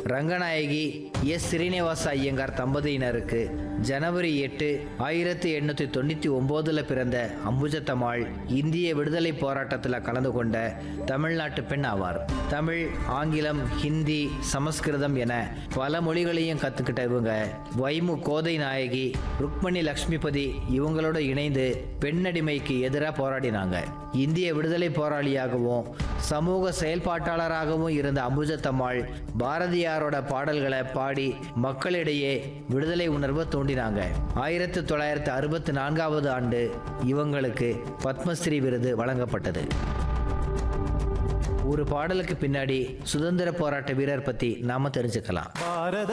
Ranganayaki S Srinivasa Iyengar தம்பதியினருக்கு ஜனவரி எட்டு ஆயிரத்தி எண்ணூற்றி தொண்ணூற்றி ஒம்போதில் பிறந்த அம்புஜத்தம்மாள் இந்திய விடுதலை போராட்டத்தில் கலந்து கொண்ட தமிழ்நாட்டு பெண் ஆவார் தமிழ் ஆங்கிலம் ஹிந்தி சமஸ்கிருதம் என பல மொழிகளையும் கற்றுக்கிட்ட இவங்க வைமு கோதை நாயகி ருக்மணி லக்ஷ்மிபதி இவங்களோட இணைந்து பெண்ணடிமைக்கு எதிராக போராடினாங்க இந்திய விடுதலை போராளியாகவும் சமூக செயல்பாட்டாளராகவும் இருந்த அம்புஜத்தம்மாள் பாரதியாரோட பாடல்களை பாடி மக்களிடையே விடுதலை உணர்வை தூண்டினாங்க ஆயிரத்தி தொள்ளாயிரத்தி அறுபத்தி நான்காவது ஆண்டு இவங்களுக்கு பத்மஸ்ரீ விருது வழங்கப்பட்டது ஒரு பாடலுக்கு பின்னாடி சுதந்திர போராட்ட வீரர் பத்தி நாம தெரிஞ்சுக்கலாம் பாரத